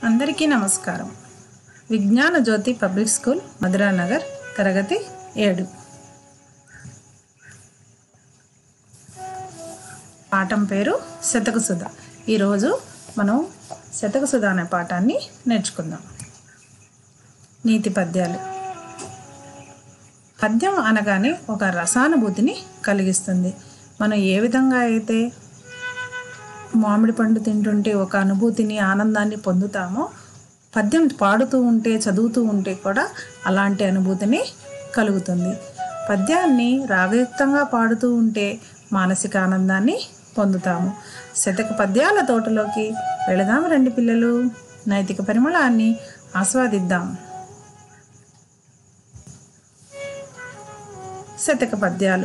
అందరికీ నమస్కారం విజ్ఞాన జ్యోతి పబ్లిక్ స్కూల్ మధురానగర్ తరగతి ఏడు పాఠం పేరు శతక సుధ ఈరోజు మనం శతక సుధ అనే పాఠాన్ని నేర్చుకుందాం నీతి పద్యాలు పద్యం అనగానే ఒక రసానుభూతిని కలిగిస్తుంది మనం ఏ విధంగా అయితే మామిడి పండు తింటుంటే ఒక అనుభూతిని ఆనందాన్ని పొందుతామో పద్యం పాడుతూ ఉంటే చదువుతూ ఉంటే కూడా అలాంటి అనుభూతిని కలుగుతుంది పద్యాన్ని రాగయుక్తంగా పాడుతూ ఉంటే మానసిక ఆనందాన్ని పొందుతాము శతక పద్యాల తోటలోకి వెళదాం రండి పిల్లలు నైతిక పరిమళాన్ని ఆస్వాదిద్దాం శతక పద్యాలు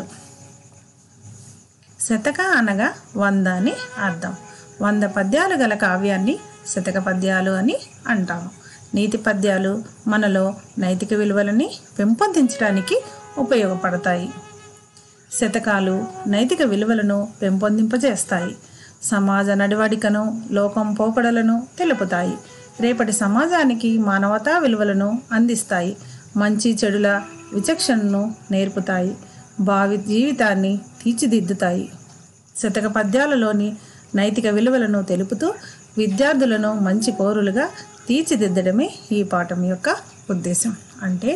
శతక అనగా వంద అని అర్థం వంద పద్యాలు గల కావ్యాన్ని శతక పద్యాలు అని అంటాము నీతి పద్యాలు మనలో నైతిక విలువలని పెంపొందించడానికి ఉపయోగపడతాయి శతకాలు నైతిక విలువలను పెంపొందింపజేస్తాయి సమాజ నడవడికను లోకం పోకడలను తెలుపుతాయి రేపటి సమాజానికి మానవతా విలువలను అందిస్తాయి మంచి చెడుల విచక్షణను నేర్పుతాయి భావి జీవితాన్ని తీర్చిదిద్దుతాయి శతక పద్యాలలోని నైతిక విలువలను తెలుపుతూ విద్యార్థులను మంచి పౌరులుగా తీర్చిదిద్దడమే ఈ పాఠం యొక్క ఉద్దేశం అంటే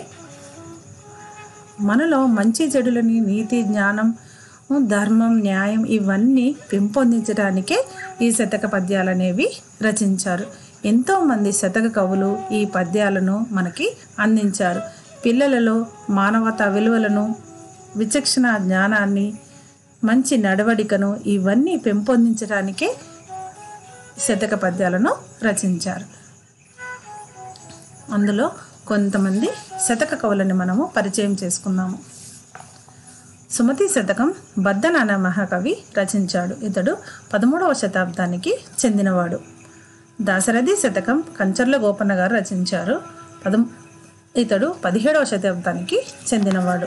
మనలో మంచి చెడులని నీతి జ్ఞానం ధర్మం న్యాయం ఇవన్నీ పెంపొందించడానికే ఈ శతక పద్యాలు అనేవి రచించారు ఎంతోమంది శతక కవులు ఈ పద్యాలను మనకి అందించారు పిల్లలలో మానవతా విలువలను విచక్షణ జ్ఞానాన్ని మంచి నడవడికను ఇవన్నీ పెంపొందించడానికే శతక పద్యాలను రచించారు అందులో కొంతమంది శతక కవులని మనము పరిచయం చేసుకుందాము సుమతి శతకం బద్దన అనే మహాకవి రచించాడు ఇతడు పదమూడవ శతాబ్దానికి చెందినవాడు దాశరథి శతకం కంచర్ల గోపన్న గారు రచించారు పదం ఇతడు పదిహేడవ శతాబ్దానికి చెందినవాడు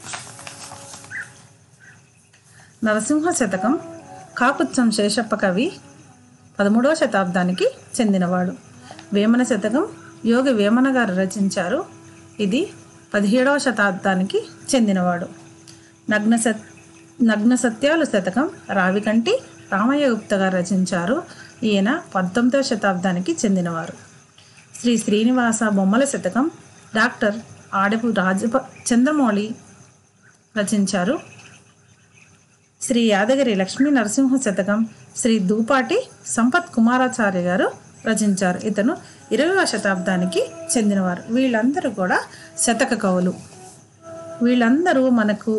నరసింహ శతకం కాకుత్సం శేషప్ప కవి పదమూడవ శతాబ్దానికి చెందినవాడు వేమన శతకం యోగి వేమన గారు రచించారు ఇది పదిహేడవ శతాబ్దానికి చెందినవాడు నగ్న సత్ నగ్న సత్యాలు శతకం రావికంటి రామయ్య గుప్త గారు రచించారు ఈయన పంతొమ్మిదవ శతాబ్దానికి చెందినవారు శ్రీ శ్రీనివాస బొమ్మల శతకం డాక్టర్ ఆడపు రాజప చంద్రమౌళి రచించారు శ్రీ యాదగిరి లక్ష్మీ నరసింహ శతకం శ్రీ దూపాటి సంపత్ కుమారాచార్య గారు రచించారు ఇతను ఇరవై శతాబ్దానికి చెందినవారు వీళ్ళందరూ కూడా శతక కవులు వీళ్ళందరూ మనకు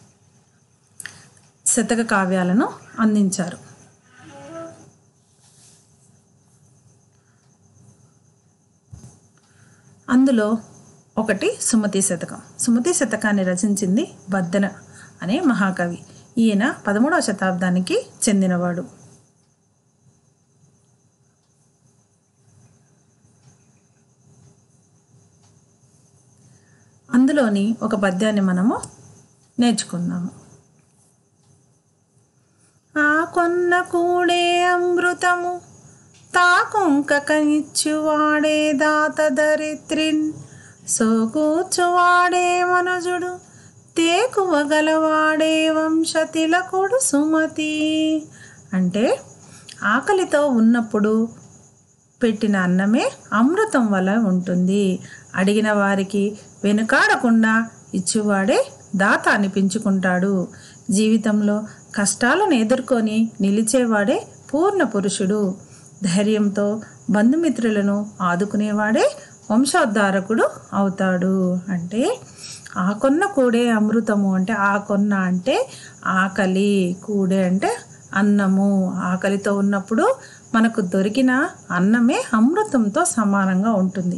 శతక కావ్యాలను అందించారు అందులో ఒకటి సుమతి శతకం సుమతి శతకాన్ని రచించింది బద్దన అనే మహాకవి ఈయన పదమూడవ శతాబ్దానికి చెందినవాడు అందులోని ఒక పద్యాన్ని మనము నేర్చుకుందాము ఆ కొన్న కూడే అమృతము తాకొంకనిచ్చువాడే దాత దరిత్రిన్ సోకూర్చువాడే మనుజుడు తేకువ గలవాడే వంశతిలకుడు సుమతి అంటే ఆకలితో ఉన్నప్పుడు పెట్టిన అన్నమే అమృతం వల్ల ఉంటుంది అడిగిన వారికి వెనుకాడకుండా ఇచ్చువాడే దాత అనిపించుకుంటాడు జీవితంలో కష్టాలను ఎదుర్కొని నిలిచేవాడే పూర్ణ పురుషుడు ధైర్యంతో బంధుమిత్రులను ఆదుకునేవాడే వంశోద్ధారకుడు అవుతాడు అంటే ఆ కొన్న కూడే అమృతము అంటే ఆ కొన్న అంటే ఆకలి కూడే అంటే అన్నము ఆకలితో ఉన్నప్పుడు మనకు దొరికిన అన్నమే అమృతంతో సమానంగా ఉంటుంది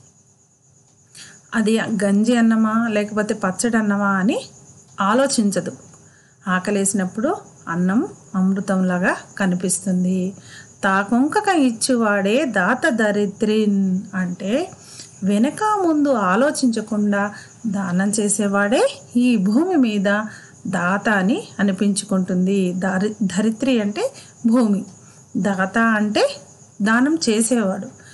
అది గంజి అన్నమా లేకపోతే పచ్చడి అన్నమా అని ఆలోచించదు ఆకలేసినప్పుడు అన్నం అమృతంలాగా కనిపిస్తుంది తాకొంకక ఇచ్చువాడే దాత దరిద్రిన్ అంటే వెనక ముందు ఆలోచించకుండా దానం చేసేవాడే ఈ భూమి మీద దాత అని అనిపించుకుంటుంది దరి ధరిత్రి అంటే భూమి దాత అంటే దానం చేసేవాడు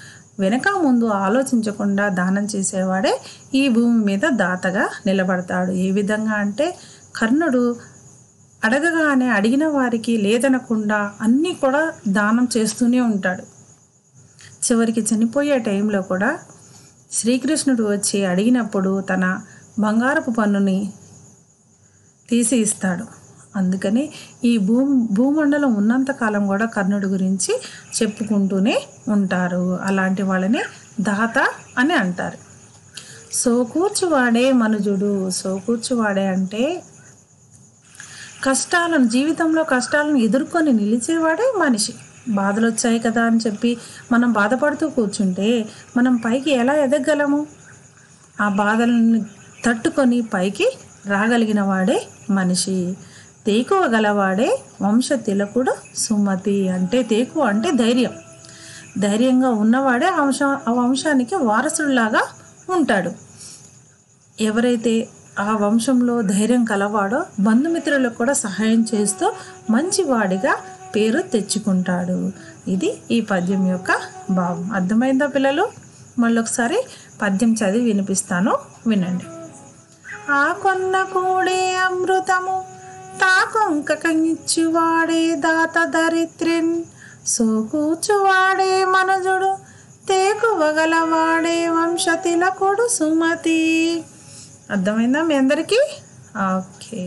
వెనక ముందు ఆలోచించకుండా దానం చేసేవాడే ఈ భూమి మీద దాతగా నిలబడతాడు ఏ విధంగా అంటే కర్ణుడు అడగగానే అడిగిన వారికి లేదనకుండా అన్నీ కూడా దానం చేస్తూనే ఉంటాడు చివరికి చనిపోయే టైంలో కూడా శ్రీకృష్ణుడు వచ్చి అడిగినప్పుడు తన బంగారపు పన్నుని తీసి ఇస్తాడు అందుకని ఈ భూ భూమండలం ఉన్నంతకాలం కూడా కర్ణుడి గురించి చెప్పుకుంటూనే ఉంటారు అలాంటి వాళ్ళని దాత అని అంటారు సోకూర్చువాడే మనుజుడు సోకూర్చువాడే అంటే కష్టాలను జీవితంలో కష్టాలను ఎదుర్కొని నిలిచేవాడే మనిషి బాధలు వచ్చాయి కదా అని చెప్పి మనం బాధపడుతూ కూర్చుంటే మనం పైకి ఎలా ఎదగలము ఆ బాధలను తట్టుకొని పైకి రాగలిగిన వాడే మనిషి తేకువ గలవాడే వంశ తిలకుడు సుమతి అంటే తేకువ అంటే ధైర్యం ధైర్యంగా ఉన్నవాడే ఆ వంశ ఆ వంశానికి వారసుడిలాగా ఉంటాడు ఎవరైతే ఆ వంశంలో ధైర్యం కలవాడో బంధుమిత్రులకు కూడా సహాయం చేస్తూ మంచివాడిగా పేరు తెచ్చుకుంటాడు ఇది ఈ పద్యం యొక్క భావం అర్థమైందా పిల్లలు మళ్ళొకసారి పద్యం చదివి వినిపిస్తాను వినండి ఆ కొన్న కూడే అమృతము తాకొంక కంగిచ్చువాడే దాత దరిత్రిన్ సోకూచువాడే మనుజుడు తేకువగలవాడే వంశతిలకుడు సుమతి అర్థమైందా మీ అందరికీ ఓకే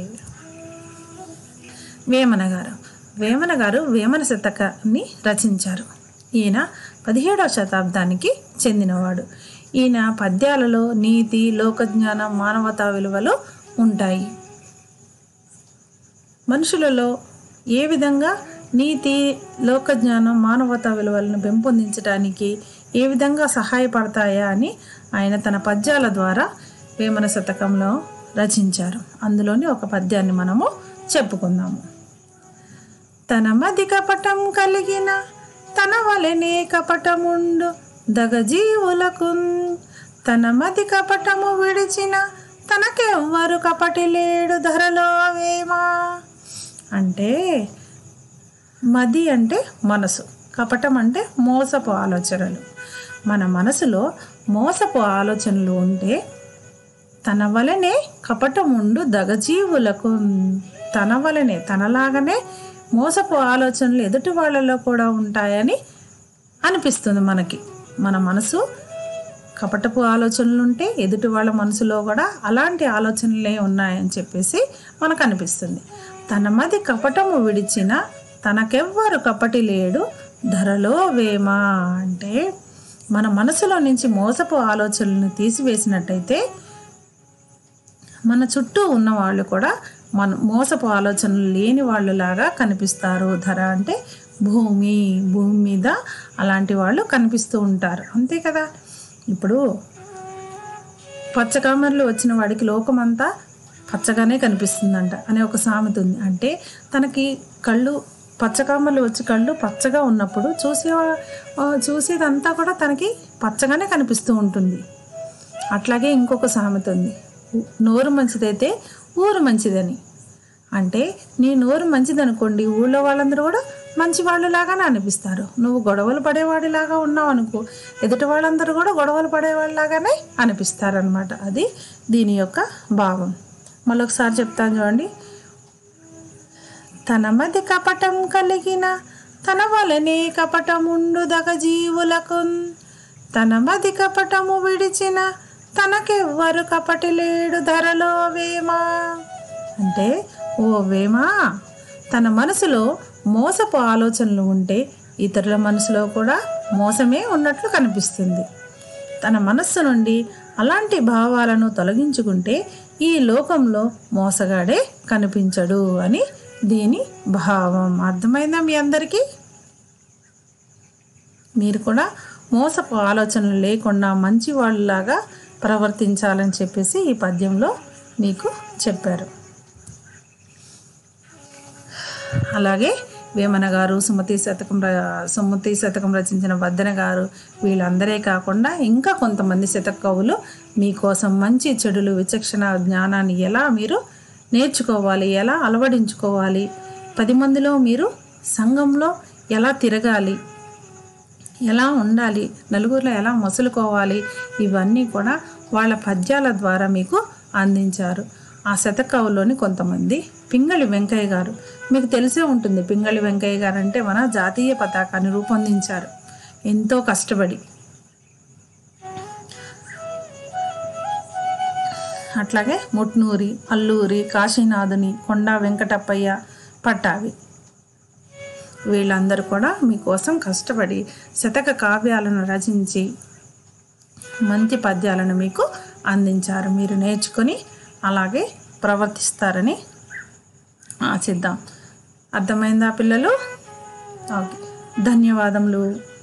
వేమన గారు వేమన గారు వేమన శతకాన్ని రచించారు ఈయన పదిహేడవ శతాబ్దానికి చెందినవాడు ఈయన పద్యాలలో నీతి లోకజ్ఞానం మానవతా విలువలు ఉంటాయి మనుషులలో ఏ విధంగా నీతి లోకజ్ఞానం మానవతా విలువలను పెంపొందించడానికి ఏ విధంగా సహాయపడతాయా అని ఆయన తన పద్యాల ద్వారా వేమన శతకంలో రచించారు అందులోని ఒక పద్యాన్ని మనము చెప్పుకుందాము తన మది కపటం కలిగిన తన వలెనే కపటముండు దగజీవులకు తన మది కపటము విడిచిన తనకెవ్వరు కపటి లేడు ధరలో వేమా అంటే మది అంటే మనసు కపటం అంటే మోసపు ఆలోచనలు మన మనసులో మోసపు ఆలోచనలు ఉంటే తన వలనే కపటముండు దగజీవులకు తన వలనే తనలాగానే మోసపు ఆలోచనలు ఎదుటి వాళ్ళలో కూడా ఉంటాయని అనిపిస్తుంది మనకి మన మనసు కపటపు ఆలోచనలు ఉంటే ఎదుటి వాళ్ళ మనసులో కూడా అలాంటి ఆలోచనలే ఉన్నాయని చెప్పేసి మనకు అనిపిస్తుంది తన మది కపటము విడిచిన తనకెవ్వరు కపటి లేడు ధరలో వేమ అంటే మన మనసులో నుంచి మోసపు ఆలోచనలను తీసివేసినట్టయితే మన చుట్టూ ఉన్న వాళ్ళు కూడా మన మోసపు ఆలోచనలు లేని వాళ్ళలాగా కనిపిస్తారు ధర అంటే భూమి భూమి మీద అలాంటి వాళ్ళు కనిపిస్తూ ఉంటారు అంతే కదా ఇప్పుడు పచ్చకామర్లు వచ్చిన వాడికి లోకమంతా పచ్చగానే కనిపిస్తుందంట అనే ఒక సామెత ఉంది అంటే తనకి కళ్ళు పచ్చకామర్లు వచ్చి కళ్ళు పచ్చగా ఉన్నప్పుడు చూసే చూసేదంతా కూడా తనకి పచ్చగానే కనిపిస్తూ ఉంటుంది అట్లాగే ఇంకొక సామెత ఉంది నోరు మంచిదైతే ఊరు మంచిదని అంటే నీ నోరు మంచిదనుకోండి ఊళ్ళో వాళ్ళందరూ కూడా మంచి వాళ్ళలాగానే అనిపిస్తారు నువ్వు గొడవలు పడేవాడిలాగా ఉన్నావు అనుకో ఎదుటి వాళ్ళందరూ కూడా గొడవలు పడేవాళ్ళలాగానే అనిపిస్తారనమాట అది దీని యొక్క భావం మళ్ళొకసారి చెప్తాను చూడండి తన మధ్య కపటం కలిగిన తన వలనే కపటముండు దగ జీవులకు తన మది కపటము విడిచిన తనకెవ్వరు కపటి లేడు ధరలో వేమా అంటే ఓ వేమా తన మనసులో మోసపు ఆలోచనలు ఉంటే ఇతరుల మనసులో కూడా మోసమే ఉన్నట్లు కనిపిస్తుంది తన మనస్సు నుండి అలాంటి భావాలను తొలగించుకుంటే ఈ లోకంలో మోసగాడే కనిపించడు అని దీని భావం అర్థమైందా మీ అందరికీ మీరు కూడా మోసపు ఆలోచనలు లేకుండా మంచి వాళ్ళలాగా ప్రవర్తించాలని చెప్పేసి ఈ పద్యంలో మీకు చెప్పారు అలాగే వేమన గారు సుమతి శతకం ర సుమతి శతకం రచించిన వద్దన గారు వీళ్ళందరే కాకుండా ఇంకా కొంతమంది శతక కవులు మీకోసం మంచి చెడులు విచక్షణ జ్ఞానాన్ని ఎలా మీరు నేర్చుకోవాలి ఎలా అలవడించుకోవాలి పది మందిలో మీరు సంఘంలో ఎలా తిరగాలి ఎలా ఉండాలి నలుగురిలో ఎలా మసులుకోవాలి ఇవన్నీ కూడా వాళ్ళ పద్యాల ద్వారా మీకు అందించారు ఆ శతకవులోని కొంతమంది పింగళి వెంకయ్య గారు మీకు తెలిసే ఉంటుంది పింగళి వెంకయ్య గారు అంటే మన జాతీయ పతాకాన్ని రూపొందించారు ఎంతో కష్టపడి అట్లాగే ముట్నూరి అల్లూరి కాశీనాథుని కొండా వెంకటప్పయ్య పట్టావి వీళ్ళందరూ కూడా మీకోసం కష్టపడి శతక కావ్యాలను రచించి మంచి పద్యాలను మీకు అందించారు మీరు నేర్చుకొని అలాగే ప్రవర్తిస్తారని ఆశిద్దాం అర్థమైందా పిల్లలు ఓకే ధన్యవాదములు